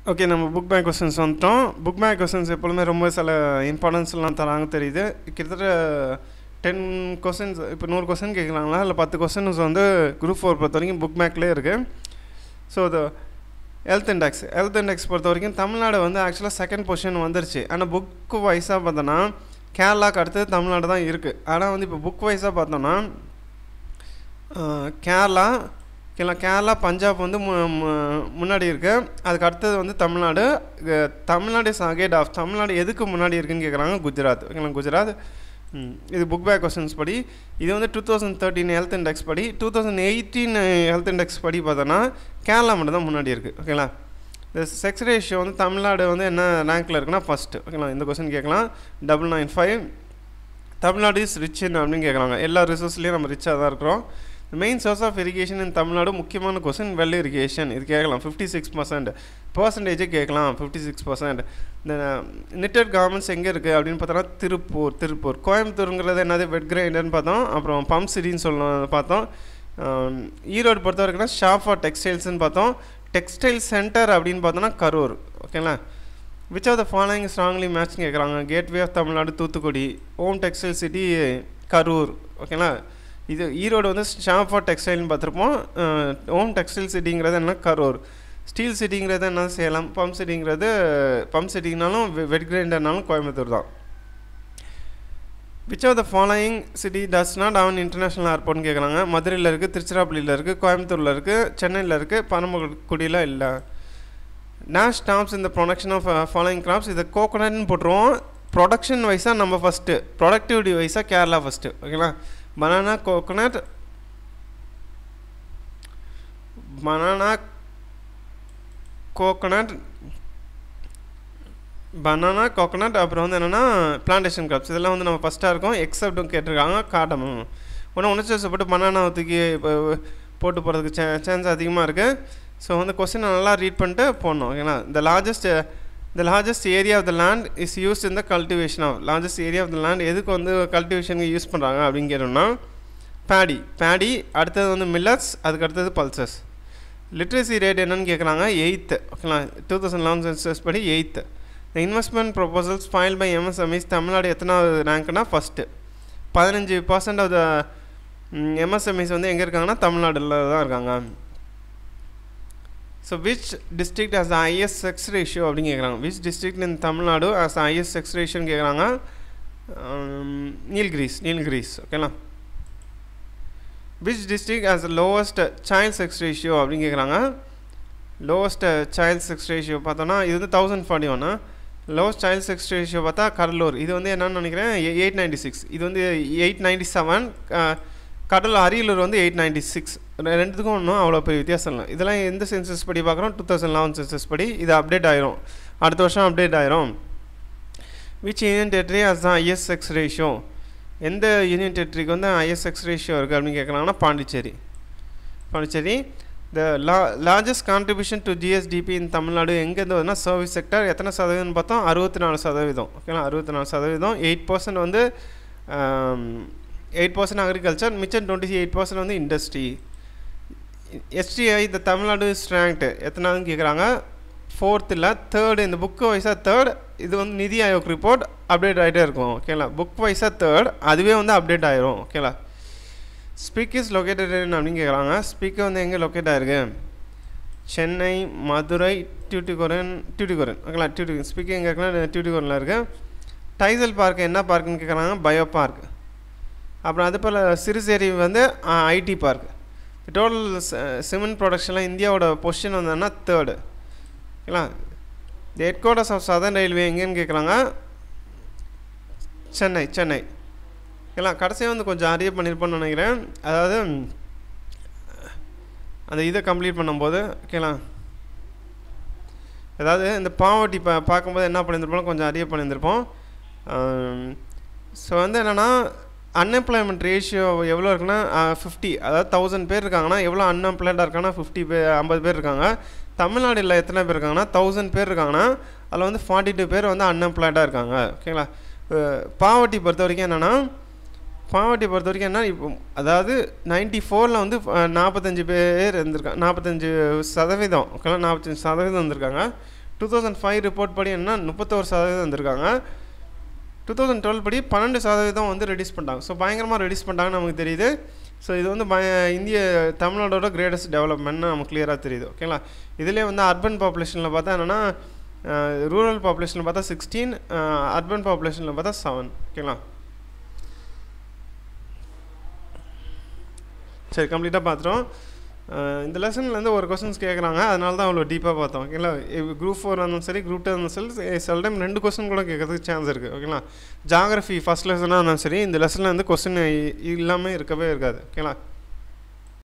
okay நம்ம book back questions வந்துட்டோம் book back questions எப்பொழுதுமே ரொம்ப சில இம்பார்ட்டன்ஸ்லாம் தராங்க தெரியுது கிட்டத்தட்ட டென் கொஸ்டின்ஸ் இப்போ நூறு கொஸ்டின் கேட்குறாங்களா இல்லை பத்து கொஸ்டின்ஸ் வந்து குரூப் ஃபோர் பொறுத்த வரைக்கும் புக் பேக்லேயே இருக்குது ஸோ அது ஹெல்த் இண்டெக்ஸ் ஹெல்த் இண்டெக்ஸ் பொறுத்த வரைக்கும் தமிழ்நாடு வந்து ஆக்சுவலாக செகண்ட் பொசிஷன் வந்துருச்சு ஆனால் புக்கு வைஸாக பார்த்தோன்னா கேரளாக்கு அடுத்தது தமிழ்நாடு தான் இருக்குது ஆனால் வந்து இப்போ புக் வைஸாக பார்த்தோன்னா கேரளா கேரளா கேரளா பஞ்சாப் வந்து மு மு- முன்னாடி இருக்குது அதுக்கு அடுத்தது வந்து தமிழ்நாடு இது Tamil Nadu is agate of Tamil Nadu எதுக்கு முன்னாடி இருக்குன்னு கேட்குறாங்க குஜராத் ஓகேங்களா குஜராத் ம், இது புக் பேக் கொஸ்டின்ஸ் படி இது வந்து two thousand thirteen health index படி two thousand eighteen health index படி பார்த்தோன்னா கேரளா மட்டும் தான் முன்னாடி இருக்குது ஓகேங்களா இந்த செக்ஸ் ரேஷியோ வந்து தமிழ்நாடு வந்து என்ன ரேங்க்கில் இருக்குன்னா ஃபஸ்ட்டு ஓகேங்களா இந்த கொஸ்டின் கேட்கலாம் double nine five Tamil Nadu is rich அப்படின்னு கேட்குறாங்க எல்லா ரிசோர்ஸ்லேயும் நம்ம ரிச்சாக தான் இருக்கிறோம் மெயின் சோர்ஸ் ஆஃப் இரிகேஷன் இன் தமிழ்நாடு முக்கியமான கொஸ்டின் வெல் இரிகேஷன் இது கேட்கலாம் ஃபிஃப்டி சிக்ஸ் பர்சன்ட் பர்சன்டேஜே கேட்கலாம் ஃபிஃப்டி சிக்ஸ் பர்சன்ட் இந்த நிட்டட் கவர்மெண்ட்ஸ் எங்கே இருக்குது அப்படின்னு பார்த்தோன்னா திருப்பூர் திருப்பூர் கோயம்புத்தூருங்கிறது என்னது வெட் கிரைண்டர்னு பார்த்தோம் அப்புறம் பம்ப் சிட்டின்னு சொல்லணும் பார்த்தோம் ஆம், ஈரோடு பொறுத்த வரைக்கும் ஷாப் ஃபார் டெக்ஸ்டைல்ஸ்னு பார்த்தோம் டெக்ஸ்டைல் சென்டர் அப்படின்னு பார்த்தோன்னா கரூர் ஓகேங்களா which of the following strongly match கேட்குறாங்க gateway of Tamil Nadu Thoothukudi Om textile city Karur ஓகேங்களா இது ஈரோடு வந்து ஷாப் ஃபார் டெக்ஸ்டைல்னு பார்த்துருப்போம் ஓம் டெக்ஸ்டைல் சிட்டிங்கிறது என்ன கரூர் ஸ்டீல் சிட்டிங்கிறது என்ன சேலம் பம்ப் சிட்டிங்கிறது பம்ப் சிட்டிங்கனாலும் வெட் கிரைண்டர்னாலும் கோயம்புத்தூர் தான் which of the following city does not have international ஏர்போர்ட்னு கேட்குறாங்க மதுரையில் இருக்குது திருச்சிராப்பள்ளியில் இருக்குது கோயம்புத்தூரில் இருக்குது சென்னையில் இருக்குது பரமக்குடியில் இல்லை டேஷ் ஸ்டாப்ஸ் இந்த ப்ரொடக்ஷன் ஆஃப் ஃபாலோயிங் கிராப்ஸ் இதை கோகோனட்னு போட்டுருவோம் ப்ரொடக்ஷன் வைஸாக நம்ம ஃபஸ்ட்டு ப்ரொடக்டிவிட்டி வைஸாக கேரளா ஃபஸ்ட்டு ஓகேங்களா banana coconut banana coconut banana coconut அப்புறம் வந்து என்னென்னா பிளான்டேஷன் கிராப்ஸ் இதெல்லாம் வந்து நம்ம ஃபஸ்ட்டாக இருக்கோம் எக்ஸப்ட்டும் கேட்டிருக்காங்க காட்டமும் ஒன்று உணர்ச்சி பனானா தூக்கி இப்போ போட்டு போகிறதுக்கு சே சான்ஸ் அதிகமாக இருக்குது ஸோ வந்து கொஸ்டினை நல்லா ரீட் பண்ணிட்டு போடணும் ஓகேங்களா the largest the largest area of the land is used in the cultivation of largest area of the land எதுக்கு வந்து கல்டிவேஷனுக்கு யூஸ் பண்ணுறாங்க அப்படின்னு கேட்டோம்னா பேடி பேடி அடுத்தது வந்து மில்லட்ஸ் அதுக்கு அடுத்தது பல்சஸ் லிட்ரஸி ரேட் என்னன்னு கேட்குறாங்க எயித்து ஓகேங்களா டூ தௌசண்ட் லெவன் சென்சஸ் படி eighth the investment proposals file by MSMEs Tamil Nadu எத்தனாவது ரேங்க்னா ஃபஸ்ட்டு பதினஞ்சு பர்சன்ட் ஆஃப் த எம்எஸ்எம்இஸ் வந்து எங்கே இருக்காங்கன்னா தமிழ்நாடுல தான் இருக்காங்க so which district has IS sex ratio அப்படின்னு கேட்குறாங்க which district in Tamil Nadu has IS sex ரேஷியோன்னு கேட்குறாங்க நீல்கிரீஸ் நீல்கிரீஸ் ஓகேங்களா which district has lowest child sex ratio அப்படின்னு கேட்குறாங்க லோவஸ்ட் சைல்ட் செக்ஸ் ரேஷியோ பார்த்தோன்னா இது வந்து தௌசண்ட் ஃபார்ட்டி ஒன்று லோவஸ்ட் சைல்ட் செக்ஸ் ரேஷியோ பார்த்தா கடலூர் இது வந்து என்னன்னு நினைக்கிறேன் எயிட் நைன்டி சிக்ஸ் இது வந்து eight ninety seven Cuddalore Ariyalur வந்து எயிட் நைன்டி சிக்ஸ் ரெண்டுத்துக்கும் ஒன்றும் அவ்வளோ பெரிய வித்தியாசம் இல்லை இதெல்லாம் எந்த சென்சஸ் படி பார்க்குறோம் டூ தௌசண்ட் லெவன் சென்சஸ் படி இது அப்டேட் ஆயிரும் அடுத்த வருஷம் அப்டேட் ஆயிரும் விச் யூனியன் டெரிட்டரி ஹஸ் தான் ஐஎஸ்எக்ஸ் ரேஷியோ எந்த யூனியன் டெரிட்டரிக்கு வந்து ஐஎஸ்எக்ஸ் ரேஷியோ இருக்குது அப்படின்னு கேட்குறாங்கன்னா பாண்டிச்சேரி பாண்டிச்சேரி த லா லார்ஜஸ்ட் கான்ட்ரிபியூஷன் டு ஜிஎஸ்டிபி இன் தமிழ்நாடு எங்கேருந்து வருதுன்னா சர்வீஸ் செக்டர் எத்தனை சதவீதம்னு பார்த்தோம் அறுபத்தி நாலு சதவீதம் ஓகேங்களா அறுபத்தி நாலு சதவீதம் எயிட் பர்சன்ட் வந்து எயிட் பர்சன்ட் அக்ரிகல்ச்சர் மிச்சம் டுவெண்ட்டி எயிட் பர்சன்ட் வந்து இண்டஸ்ட்ரி எஸ்டிஐ இந்த தமிழ்நாடு இஸ் ரேங்க்டு எத்தனாவதுன்னு கேட்குறாங்க ஃபோர்த்தில் தேர்டு இந்த புக்கு வைஸாக தேர்ட் இது வந்து நிதி ஆயோக் ரிப்போர்ட் அப்டேட் ஆகிட்டே இருக்கும் ஓகேங்களா புக் வைஸாக தேர்ட் அதுவே வந்து அப்டேட் ஆயிரும் ஓகேங்களா ஸ்பீக் இஸ் லொக்கேட்டட் அப்படின்னு கேட்குறாங்க ஸ்பீக்கர் வந்து எங்கே லொக்கேட் ஆயிருக்கு சென்னை மதுரை டியூட்டிகோரன் டியூட்டிகோரன் ஓகேங்களா டியூட்டி ஸ்பீக்கர் எங்கே இருக்குன்னா டியூட்டிகோரனில் இருக்குது டைசல் பார்க் என்ன பார்க்குன்னு கேட்குறாங்க பயோ பார்க் அப்புறம் அது போல் சிறுசேரி வந்து ஐடி பார்க் டோட்டல் சிமெண்ட் ப்ரொடக்ஷனில் இந்தியாவோட பொசிஷன் வந்தோன்னா தேர்டு ஓகேங்களா the headquarters of southern railway எங்கேன்னு கேட்குறாங்க சென்னை சென்னை ஓகேங்களா கடைசியாக வந்து கொஞ்சம் அரிய பண்ணியிருப்போம்னு நினைக்கிறேன் அதாவது அந்த இதை கம்ப்ளீட் பண்ணும்போது ஓகேங்களா அதாவது இந்த பாவர்ட்டி பா பார்க்கும்போது என்ன பண்ணியிருந்திருப்போம் கொஞ்சம் அரிய பண்ணியிருந்திருப்போம் ஸோ வந்து என்னென்னா அன்எம்ப்ளாய்மெண்ட் ரேஷியோ எவ்வளோ இருக்குன்னா ஃபிஃப்டி அதாவது தௌசண்ட் பேர் இருக்காங்கன்னா எவ்வளோ அன்எம்ப்ளாய்டாக இருக்காங்கன்னா ஃபிஃப்டி பேர் ஐம்பது பேர் இருக்காங்க தமிழ்நாடுல எத்தனை பேர் இருக்காங்கன்னா தௌசண்ட் பேர் இருக்காங்கன்னா அதில் வந்து ஃபார்ட்டி டூ பேர் வந்து அன்எம்ப்ளாய்டாக இருக்காங்க ஓகேங்களா பாவர்ட்டி பொறுத்த வரைக்கும் என்னென்னா பாவர்ட்டி பொறுத்த வரைக்கும் என்ன இப்போ அதாவது நைன்டி ஃபோரில் வந்து நாற்பத்தஞ்சு பேர் இருந்திருக்காங்க நாற்பத்தஞ்சு சதவீதம் ஓகேங்களா நாற்பத்தஞ்சு சதவீதம் வந்திருக்காங்க டூ தௌசண்ட் ஃபைவ் ரிப்போர்ட் படி என்ன முப்பத்தோரு சதவீதம் வந்திருக்காங்க டூ தௌசண்ட் டுவெல் படி பன்னெண்டு சதவீதம் வந்து ரெடியூஸ் பண்ணிட்டாங்க ஸோ பயங்கரமாக ரெடியூஸ் பண்ணிட்டாங்கன்னு நமக்கு தெரியுது ஸோ இது வந்து பய இந்திய தமிழ்நாடோட கிரேட்டஸ்ட் டெவலப்மெண்ட்னு நமக்கு கிளியராக தெரியுது ஓகேங்களா இதிலே வந்து அர்பன் பாப்புலேஷனில் பார்த்தா என்னென்னா ரூரல் பாப்புலேஷனில் பார்த்தா சிக்ஸ்டீன் அர்பன் பாப்புலேஷனில் பார்த்தா செவன் ஓகேங்களா சரி கம்ப்ளீட்டாக பார்த்துட்டோம் இந்த லெசன்லேருந்து ஒரு கொஸ்டின்ஸ் கேட்குறாங்க அதனால தான் அவ்வளோ டீப்பாக பார்த்தோம் ஓகேங்களா குரூப் ஃபோர் இருந்தாலும் சரி குரூப் டூ இருந்தாலும் சரி சில டைம் ரெண்டு கொஸ்டின் கூட கேட்கறதுக்கு சான்ஸ் இருக்குது ஓகேங்களா ஜாகிரஃபி ஃபஸ்ட் லெசனாக இருந்தாலும் சரி இந்த லெசனில் வந்து கொஸ்டின் இல்லாமல் இருக்கவே இருக்காது ஓகேங்களா